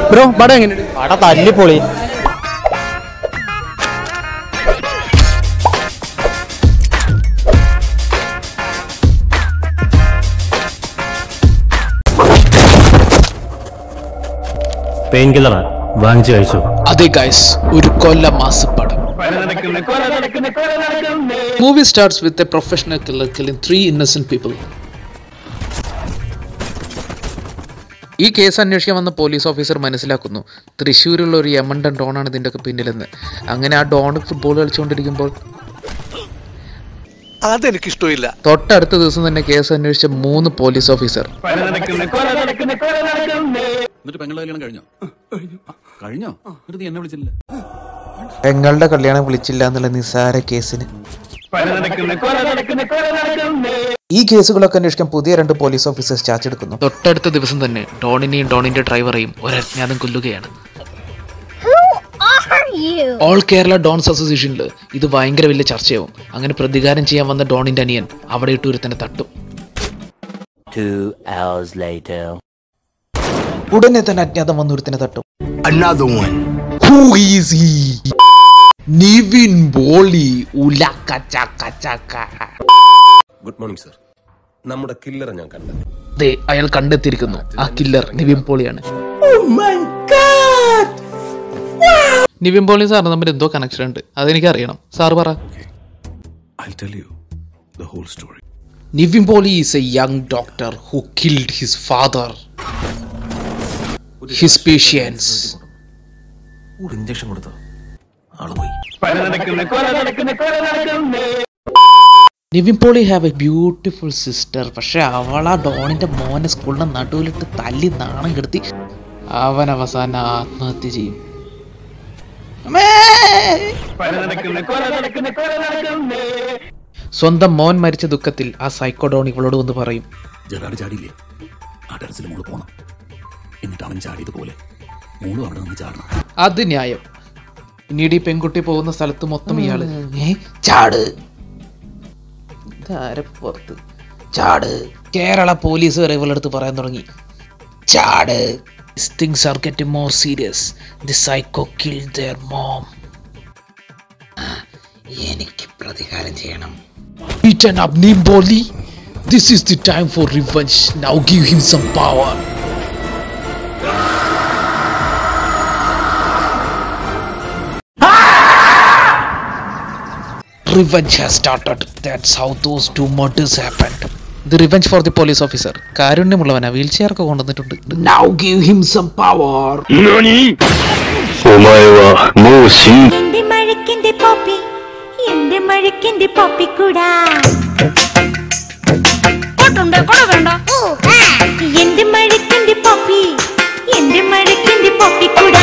Bro പടം എങ്ങനെയുണ്ട് പട തല്ലിപ്പൊളി പെയിൻ കില്ലറാ വാങ്ങിച്ചു കഴിച്ചു അതെ ഗൈസ് ഒരു കൊല്ല മാസപ്പടം movie starts with a professional killer killing three innocent people ഈ കേസ് അന്വേഷിക്കാൻ വന്ന പോലീസ് ഓഫീസർ മനസ്സിലാക്കുന്നു തൃശ്ശൂരുള്ള ഒരു യമണ്ടൻ ഡോണാണ് ഇതിൻ്റെ ഒക്കെ പിന്നിലെന്ന് അങ്ങനെ ആ ഡോൺ ഫുട്ബോൾ കളിച്ചുകൊണ്ടിരിക്കുമ്പോൾ അതെനിക്കിഷ്ടമില്ല തൊട്ടടുത്ത ദിവസം തന്നെ കേസ് അന്വേഷിച്ച മൂന്ന് പോലീസ് ഓഫീസർ എന്നിട്ട് പെങ്ങളുടെ കല്യാണം കഴിഞ്ഞോ കഴിഞ്ഞോ എന്നിട്ട് നീ എന്നെ വിളിച്ചില്ല പെങ്ങളുടെ കല്യാണം വിളിച്ചില്ല എന്നുള്ള നിസ്സാര കേസിന് ഈ കേസുകളൊക്കെ അന്വേഷിക്കാൻ പുതിയ രണ്ട് പോലീസ് ഓഫീസേഴ്സ് ചാച്ചെടുക്കുന്നു തൊട്ടടുത്ത ദിവസം തന്നെ ഡോണിനെയും ഡോണിന്റെ ഡ്രൈവറെയും ഒരജ്ഞാതം കൊല്ലുകയാണ് ഓൾ കേരള ഡോൺസ് അസോസിയേഷനിൽ ഇത് ഭയങ്കര വലിയ ചർച്ചയാവും അങ്ങനെ പ്രതികാരം ചെയ്യാൻ വന്ന ഡോണിന്റെ അനിയൻ അവിടെ ഇട്ട് ഒരുത്തനെ തട്ടും Two hours later. ഉടനെ തന്നെ അജ്ഞാതം വന്ന് ഒരുത്തനെ തട്ടും Another one. Who is he? Nivin ബോളി ഉലക്കച്ചക്കച്ചക്ക ഗുഡ് മോർണിംഗ് സർ നമ്മുടെ കില്ലറെ ഞാൻ കണ്ടത് ദേ അയാൾ കണ്ടെത്തിയിരിക്കുന്നു ആ കില്ലർ നിവിൻ പോളിയാണ് നിവിൻ പോളി സാറിന് തമ്മിൽ എന്തോ കണക്ഷൻ ഉണ്ട് അതെനിക്ക് അറിയണം സാർ പറ I tell you the whole story Nivin Pauly is a young doctor who killed his father his patients ഒരു ഇഞ്ചക്ഷൻ കൊടുത്തോ ആള് പോയി Nivin Pauly have a beautiful sister പക്ഷെ അവൾ ആ ഡോണിന്റെ മോനെ സ്കൂളിന്റെ നടുവിലിട്ട് തല്ലി നാണം കെടുത്തി അവൻ അവസാനം ആത്മഹത്യ ചെയ്യും അമ്മേ! സ്വന്തം മോൻ മരിച്ച ദുഃഖത്തിൽ ആ സൈക്കോ ഡോൺ ഇവളോട് വന്ന് പറയും ജഗാട് ചാടിയില്ലേ ആ ടെറസിൽ മോള് പോണം എന്നിട്ട് അവൻ ചാടിയതുപോലെ മോളും അവിടെ നിന്ന് ചാടണം അത് ന്യായം പിന്നീട് ഈ പെൺകുട്ടി പോകുന്ന സ്ഥലത്ത് മൊത്തം ഇയാള് ഏ ചാട് ഇതാരെ പുറത്ത് ചാട് കേരള പോലീസ് വരെ ഇവളടുത്ത് പറയാൻ തുടങ്ങി ചാട് things are get more serious the psycho killer mom എനിക്ക് പ്രതികാരം ചെയ്യണം Beaten up Nimboli. This is the time for revenge. Now give him some power. Revenge has started. That's how those two murders happened. The revenge for the police officer. കാരുണ്യമുള്ളവനാ wheel chair ഒക്കെ കൊണ്ടുവന്നിട്ടുണ്ട് Now give him some power. എന്റെ മഴക്കിന്റെ poppy എന്റെ മഴക്കിന്റെ പോപ്പിക്കൂടാ എന്റെ മഴക്കിന്റെ poppy എന്റെ മഴക്കിന്റെ പോപ്പിക്കൂടാ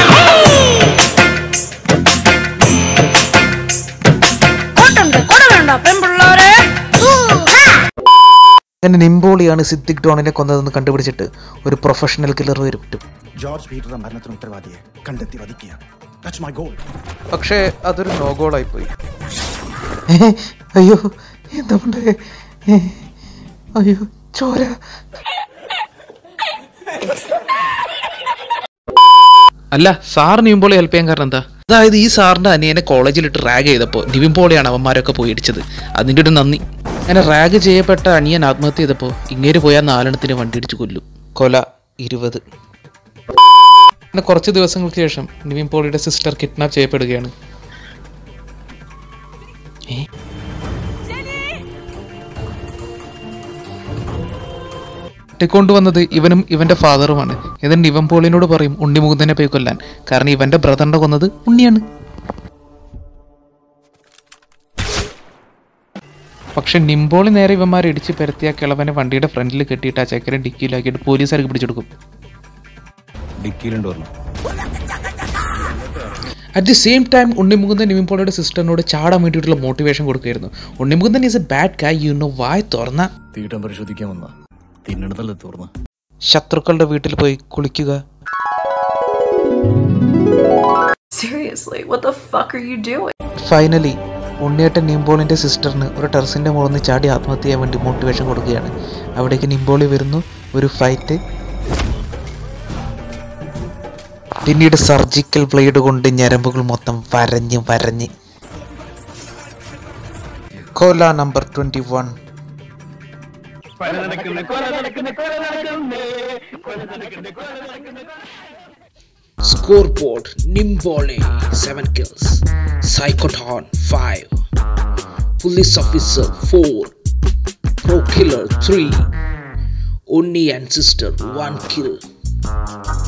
അങ്ങനെ നിംബോളിയാണ് സിദ്ദിഖ് ഡോണിനെ കൊന്നതെന്ന് കണ്ടുപിടിച്ചിട്ട് ഒരു പ്രൊഫഷണൽ കില്ലർ വരും ജോർജ് പീറ്ററുടെ മരണത്തിന് ഉത്തരവാദിയെ കണ്ടെത്തി വധിക്കുക ദാറ്റ്സ് മൈ ഗോൾ പക്ഷേ അതൊരു നോ ഗോളായി പോയി അയ്യോ എന്താ ഉണ്ടായേ? ഏ, അയ്യോ ചോര അല്ല സാർ നിവിൻപോളി ഹെൽപ്പ് ചെയ്യാൻ കാരണം എന്താ അതായത് ഈ സാറിന്റെ അനിയനെ കോളേജിലിട്ട് റാഗ് ചെയ്തപ്പോൾ നിവിൻപോളിയാണ് അവന്മാരൊക്കെ പോയി ഇടിച്ചത് അതിൻ്റെ ഒരു നന്ദി അങ്ങനെ റാഗ് ചെയ്യപ്പെട്ട അനിയൻ ആത്മഹത്യ ചെയ്തപ്പോൾ ഇങ്ങേര് പോയാൽ നാലെണ്ണത്തിന് വണ്ടി ഇടിച്ച് കൊല്ലും കൊല ഇരുപത് പിന്നെ കുറച്ച് ദിവസങ്ങൾക്ക് ശേഷം നിവിൻ പോളിയുടെ സിസ്റ്റർ കിഡ്നാപ്പ് ചെയ്യപ്പെടുകയാണ് ഏ? തട്ടിക്കൊണ്ടുവന്നത് ഇവനും ഇവന്റെ ഫാദറുമാണ് എന്നിട്ട് നിവൻ പോളിനോട് പറയും ഉണ്ണിമുകുന്ദനെ പോയി കൊല്ലാൻ കാരണം ഇവന്റെ ബ്രദറിനെ കൊന്നത് ഉണ്ണിയാണ് പക്ഷെ നിംബോളി നേരെ ഇവന്മാരെ ഇടിച്ച് പരത്തിയ കിളവനെ വണ്ടിയുടെ ഫ്രണ്ടിൽ കെട്ടിയിട്ട് ആ ചക്കരെ ഡിക്കിയിലാക്കിയിട്ട് പോലീസുകാർക്ക് പിടിച്ചെടുക്കും ഡിക്കിയിലുണ്ട് പറഞ്ഞു at the same time Unni Mukundan നിവിൻപോളിയുടെ സിസ്റ്ററിനോട് ചാടാൻ വേണ്ടിയിട്ടുള്ള മോട്ടിവേഷൻ കൊടുക്കുകയായിരുന്നു Unni Mukundan is a bad guy you know വായ് തുറന്ന തീട്ടം പരിശോധിക്കാൻ വന്ന തിന്നിടത്തല്ലേ തുറന്ന് ശത്രുക്കളുടെ വീട്ടിൽ പോയി കുളിക്കുക Seriously, what the fuck are you doing? Finally ഉണ്ണിയേട്ടൻ നിംബോളിന്റെ സിസ്റ്ററിന് ഒരു ടെറസിന്റെ മുകളിൽ നിന്ന് ചാടി ആത്മഹത്യ ചെയ്യാൻ വേണ്ടി മോട്ടിവേഷൻ കൊടുക്കുകയാണ് അവിടേക്ക് നിംബോളി വരുന്നു ഒരു ഫൈറ്റ് പിന്നീട് സർജിക്കൽ ബ്ലേഡ് കൊണ്ട് ഞരമ്പുകൾ മൊത്തം വരഞ്ഞ് വരഞ്ഞ് കോല number twenty one Scoreboard Nimbole 7 kills Psychoton 5 Police Officer 4 Pro Killer 3 Onni and Sister 1 kill